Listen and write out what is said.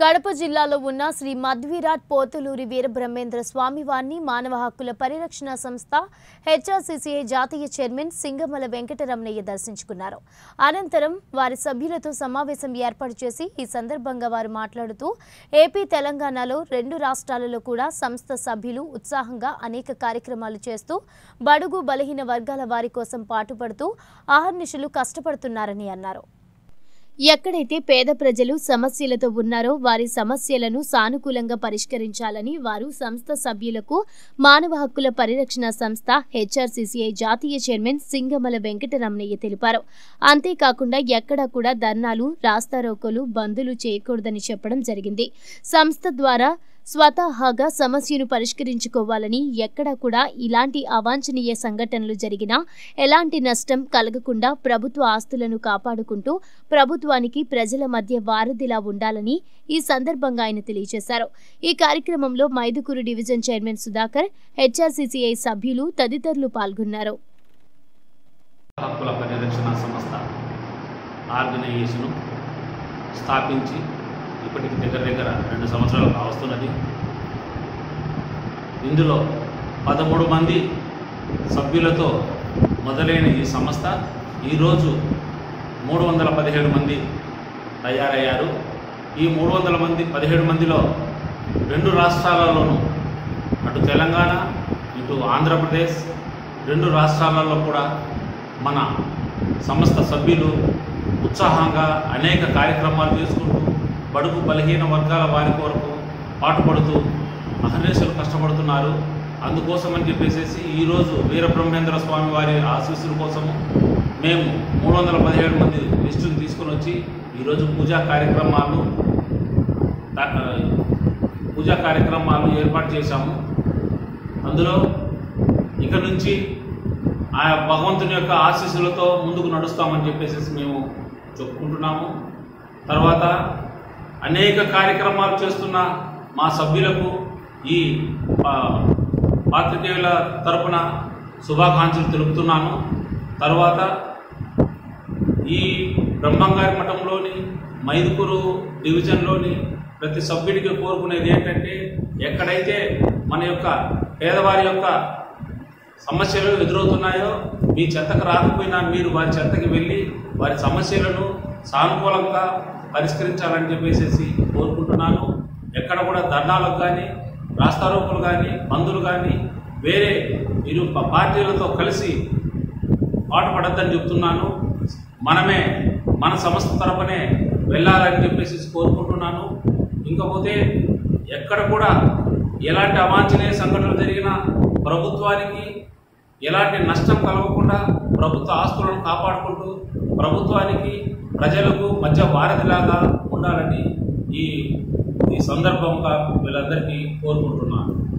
కడప జిల్లాలో ఉన్న శ్రీ మధ్విరాట్ పోతులూరి వీరబ్రహ్మేంద్ర స్వామివారిని మానవ హక్కుల పరిరక్షణ సంస్థ హెచ్ఆర్సీసీఐ జాతీయ చైర్మన్ సింగమల వెంకటరమణయ్య దర్శించుకున్నారు అనంతరం వారి సభ్యులతో సమావేశం ఏర్పాటు చేసి ఈ సందర్భంగా వారు మాట్లాడుతూ ఏపీ తెలంగాణలో రెండు రాష్ట్రాలలో కూడా సంస్థ సభ్యులు ఉత్సాహంగా అనేక కార్యక్రమాలు చేస్తూ బడుగు బలహీన వర్గాల వారి కోసం పాటుపడుతూ అహర్నిశలు కష్టపడుతున్నారని అన్నారు ఎక్కడైతే పేద ప్రజలు సమస్యలతో ఉన్నారో వారి సమస్యలను సానుకూలంగా పరిష్కరించాలని వారు సంస్థ సభ్యులకు మానవ హక్కుల పరిరక్షణ సంస్థ హెచ్ఆర్సీసీఐ జాతీయ చైర్మన్ సింగమల వెంకటరమణయ్య తెలిపారు అంతేకాకుండా ఎక్కడా కూడా ధర్నాలు రాస్తారోకోలు బందులు చేయకూడదని చెప్పడం జరిగింది సంస్థ ద్వారా స్వతహాగా సమస్యను పరిష్కరించుకోవాలని ఎక్కడా కూడా ఇలాంటి అవాంఛనీయ సంఘటనలు జరిగినా ఎలాంటి నష్టం కలగకుండా ప్రభుత్వ ఆస్తులను కాపాడుకుంటూ ప్రభుత్వానికి ప్రజల మధ్య వారధిలా ఉండాలని ఈ సందర్భంగా ఆయన తెలియజేశారు ఈ కార్యక్రమంలో Mydukur division chairman Sudhakar HRCCI సభ్యులు తదితరులు పాల్గొన్నారు హక్కుల పరిరక్షణ సంస్థ ఆర్గనైజేషను స్థాపించి ఇప్పటికి దగ్గర దగ్గర రెండు సంవత్సరాలు కావస్తున్నది ఇందులో పదమూడు మంది సభ్యులతో మొదలైన ఈ సంస్థ ఈరోజు మూడు వందల పదిహేడు మంది తయారయ్యారు ఈ మూడు వందల మంది పదిహేడు మందిలో రెండు రాష్ట్రాలలోనూ అటు తెలంగాణ ఇటు ఆంధ్రప్రదేశ్ రెండు రాష్ట్రాలలో కూడా మన సంస్థ సభ్యులు ఉత్సాహంగా అనేక కార్యక్రమాలు చేసుకుంటూ బడుగు బలహీన వర్గాల వారి కొరకు పాటుపడుతూ అహర్నిశలు కష్టపడుతున్నారు అందుకోసమని చెప్పేసి ఈరోజు వీరబ్రహ్మేంద్ర స్వామి వారి ఆశీస్సుల కోసము మేము మూడు వందల పదిహేడు మంది లిస్టును తీసుకొని వచ్చి ఈరోజు పూజా కార్యక్రమాలు దా- పూజా కార్యక్రమాలు ఏర్పాటు చేశాము అందులో ఇక నుంచి ఆ భగవంతుని యొక్క ఆశీస్సులతో ముందుకు నడుస్తామని చెప్పేసి మేము చెప్పుకుంటున్నాము తర్వాత అనేక కార్యక్రమాలు చేస్తున్న మా సభ్యులకు ఈ ఆ, పాత్రికేయుల తరపున శుభాకాంక్షలు తెలుపుతున్నాను తర్వాత ఈ బ్రహ్మంగారి మఠంలోని మైదుకూరు డివిజన్లోని ప్రతి సభ్యుడికి కోరుకునేది ఏంటంటే ఎక్కడైతే మన యొక్క పేదవారి యొక్క సమస్యలు ఎదురవుతున్నాయో మీ చెత్తకు రాకపోయినా మీరు వారి చెత్తకి వెళ్ళి వారి సమస్యలను సానుకూలంగా పరిష్కరించాలని చెప్పేసి కోరుకుంటున్నాను ఎక్కడ కూడా ధర్నాలకు కానీ రాస్తారోకులు కానీ బంధులు కానీ వేరే ఇరు ప- పార్టీలతో కలిసి పాటుపడద్దని చెప్తున్నాను మనమే మన సంస్థ తరపునే వెళ్ళాలని చెప్పేసి కోరుకుంటున్నాను ఇంకపోతే ఎక్కడ కూడా ఎలాంటి అవాంఛనీయ సంఘటనలు జరిగినా ప్రభుత్వానికి ఎలాంటి నష్టం కలగకుండా ప్రభుత్వ ఆస్తులను కాపాడుకుంటూ ప్రభుత్వానికి ప్రజలకు మధ్య వారధిలాగా ఉండాలని ఈ ఈ సందర్భంగా వీళ్ళందరికీ కోరుకుంటున్నాను